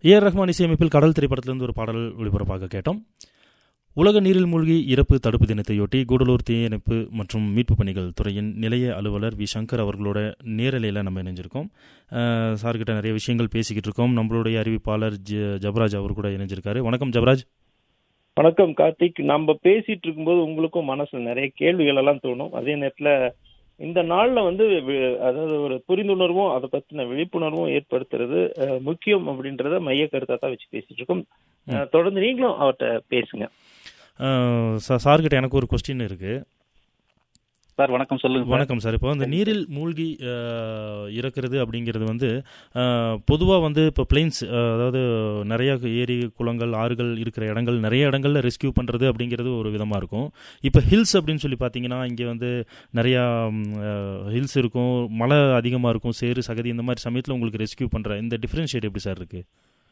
A R Rahman இசையமைப்பில் கடல் திரைப்படத்திலிருந்து ஒரு பாடல் ஒளிபரப்பாக கேட்டோம் உலக நீரில் மூழ்கி இறப்பு தடுப்பு தினத்தையொட்டி கூடலூர் தீயணைப்பு மற்றும் மீட்பு பணிகள் துறையின் நிலைய அலுவலர் வி சங்கர் அவர்களோட நேரலையில் நம்ம இணைஞ்சிருக்கோம் அஹ், சார்கிட்ட நிறைய விஷயங்கள் பேசிக்கிட்டு இருக்கோம் நம்மளுடைய அறிவிப்பாளர் ஜ ஜபராஜ் அவர் கூட இணைஞ்சிருக்காரு வணக்கம் ஜபராஜ் வணக்கம் கார்த்திக் நம்ம பேசிட்டு இருக்கும்போது உங்களுக்கும் மனசுல நிறைய கேள்விகள் எல்லாம் தோணும் அதே நேரத்துல இந்த நாள்ல வந்து வி- அதாவது ஒரு புரிந்துணர்வும் அதை பத்தின விழிப்புணர்வும் ஏற்படுத்துறது அஹ், முக்கியம் அப்படின்றத மைய கருத்தா தான் வச்சு பேசிட்டு இருக்கோம் அஹ், தொடர்ந்து நீங்களும் அவர்கிட்ட பேசுங்க அஹ், சா- சார்கிட்ட எனக்கு ஒரு கொஸ்டின் இருக்குது சார் வணக்கம் சொல்லுங்க சார். வணக்கம் சார் இப்போ இந்த நீரில் மூழ்கி அஹ், இறக்குறது அப்படிங்கிறது வந்து பொதுவாக வந்து இப்போ பிளெயின்ஸ் அதாவது நிறைய ஏரி குளங்கள் ஆறுகள் இருக்கிற இடங்கள் நிறைய இடங்கள்ல ரெஸ்கியூ பண்ணுறது அப்படிங்கிறது ஒரு விதமாக இருக்கும் இப்போ ஹில்ஸ் அப்படின்னு சொல்லி பார்த்தீங்கன்னா இங்கே வந்து நிறையா ஹில்ஸ் இருக்கும் மழை அதிகமாக இருக்கும் சேறு சகதி இந்த மாதிரி சமயத்தில் உங்களுக்கு ரெஸ்கியூ பண்ணுற இந்த டிஃப்ரென்ஷியேட் எப்படி சார் இருக்குது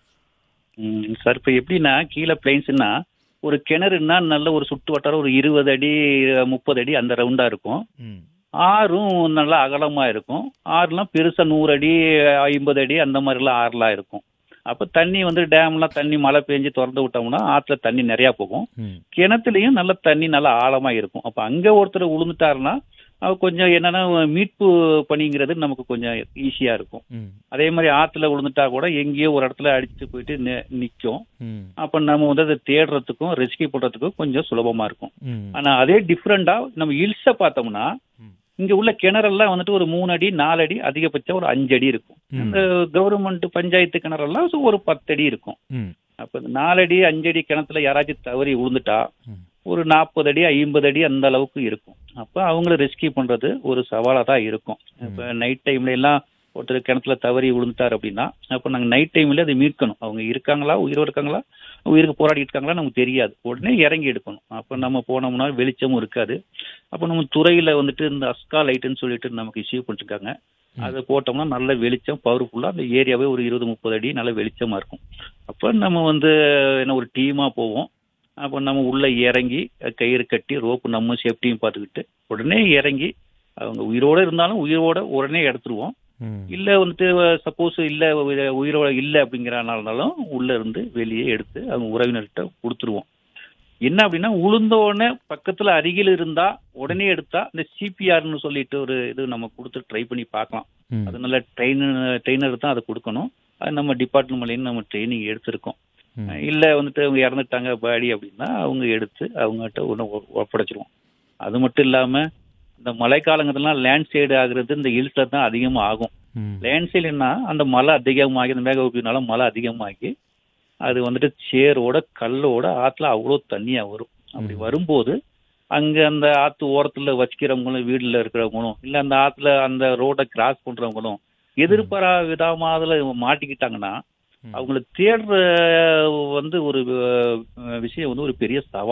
ம், சார் இப்போ எப்படின்னா கீழே பிளைன்ஸ்னா ஒரு கிணறுன்னா நல்ல ஒரு சுட்டு வட்டாரம் ஒரு இருபது அடி முப்பது அடி அந்த ரவுண்டா இருக்கும் ம் ஆறும் நல்லா அகலமா இருக்கும் ஆறுலாம் பெருசா நூறு அடி ஐம்பது அடி அந்த மாதிரிலாம் ஆறுலாம் இருக்கும் அப்போ தண்ணி வந்து டேம்லாம் தண்ணி மழை பெஞ்சு திறந்து விட்டோம்னா ஆற்றுல தண்ணி நிறையா போகும் ம் கிணத்துலையும் நல்ல தண்ணி நல்லா ஆழமா இருக்கும் அப்போ அங்கே ஒருத்தர் விழுந்துட்டாருன்னா அவர் கொஞ்சம் என்னன்னா மீட்பு பணிங்கிறது நமக்கு கொஞ்சம் ஈஸியா இருக்கும் ம் அதே மாதிரி ஆத்துல விழுந்துட்டா கூட எங்கேயோ ஒரு இடத்துல அடிச்சுட்டு போயிட்டு நி- நிக்கும் ம் அப்ப நம்ம வந்து அதை தேடுறதுக்கும் ரெஸ்கியூ பண்றதுக்கும் கொஞ்சம் சுலபமா இருக்கும் ம் ஆனா அதே டிஃப்ரெண்டா நம்ம இல்ஸ பார்த்தோம்னா ம். இங்க உள்ள கிணறெல்லாம் வந்துட்டு ஒரு மூணு அடி நாலு அடி அதிகபட்சம் ஒரு அஞ்சு அடி இருக்கும் ம். இந்த கவர்மெண்ட் பஞ்சாயத்து கிணறெல்லாம் so ஒரு பத்து அடி இருக்கும் ம் அப்ப இந்த நாலு அடி அஞ்சு அடி கிணத்துல யாராச்சும் தவறி விழுந்துட்டா ம். ஒரு நாற்பது அடி ஐம்பது அடி அந்த அளவுக்கு இருக்கும் அப்ப அவங்கள ரெஸ்கியூ பண்றது ஒரு சவாலா தான் இருக்கும் இப்ப நைட் டைம்ல எல்லாம் ஒருத்தர் கிணத்துல தவறி விழுந்துட்டார் அப்படின்னா அப்ப நாங்க நைட் டைம்ல அதை மீட்கணும் அவங்க இருக்காங்களா உயிரோட இருக்காங்களா உயிருக்கு போராடி இருக்காங்களா நமக்கு தெரியாது உடனே இறங்கி எடுக்கணும் அப்ப நம்ம போனோம்னா வெளிச்சமும் இருக்காது அப்ப நம்ம துறையில வந்துட்டு இந்த அஸ்கா லைட்டுன்னு சொல்லிட்டு நமக்கு இஷ்யூ பண்ணிருக்காங்க அதை போட்டோம்னா நல்ல வெளிச்சம் பவர்ஃபுல்லா அந்த ஏரியாவே ஒரு இருபது முப்பது அடி நல்ல வெளிச்சமா இருக்கும் அப்ப நம்ம வந்து என்ன ஒரு டீமா போவோம் அப்போ நம்ம உள்ள இறங்கி கயிறு கட்டி ரோப்பு நம்ம சேஃப்டியும் பார்த்துக்கிட்டு உடனே இறங்கி அவங்க உயிரோட இருந்தாலும் உயிரோட உடனே எடுத்துருவோம் ம் இல்ல வந்துட்டு சப்போஸ் இல்ல உயிர- உயிரோட இல்ல அப்படிங்கிறனாலும் உள்ள இருந்து வெளியே எடுத்து அவங்க உறவினர்கிட்ட கொடுத்துருவோம் என்ன அப்படின்னா உளுந்த உடனே பக்கத்துல அருகில் இருந்தா உடனே எடுத்தா இந்த சிபிஆர்னு சொல்லிட்டு ஒரு இது நம்ம கொடுத்து ட்ரை பண்ணி பார்க்கலாம் ம் அது நல்ல ட்ரெயினர் ட்ரெயினர் தான் அதை கொடுக்கணும் அது நம்ம டிபார்ட்மெண்ட்லேயும் நம்ம ட்ரைனிங் எடுத்திருக்கோம் ம் இல்ல வந்துட்டு அவங்க இறந்துட்டாங்க பாடி அப்படின்னா அவங்க எடுத்து அவங்ககிட்ட ஒன்று ஒப்படைச்சிருவோம் அது மட்டும் இல்லாம இந்த மழைக்காலங்கள்லாம் லேண்ட்ஸ்லைடு ஆகுறது இந்த ஹில்ஸ்ல தான் அதிகமாக ஆகும் ம் லேண்ட்ஸ்லைடுனா அந்த மழை அதிகமாகி அந்த மேக ஊப்பினால மழை அதிகமாகி அது வந்துட்டு சேரோட கல்லோட ஆத்துல அவ்வளோ தண்ணியா வரும் அப்படி ம். வரும்போது அங்க அந்த ஆத்து ஓரத்துல வச்சிக்கிறவங்களும் வீடுல இருக்கிறவங்களும் இல்ல அந்த ஆத்துல அந்த ரோட கிராஸ் பண்றவங்களும் எதிர்பாரா விதமா அதுல மாட்டிக்கிட்டாங்கன்னா ம். அவங்கள தேடுற வந்து ஒரு அஹ், விஷயம் வந்து ஒரு பெரிய சவால்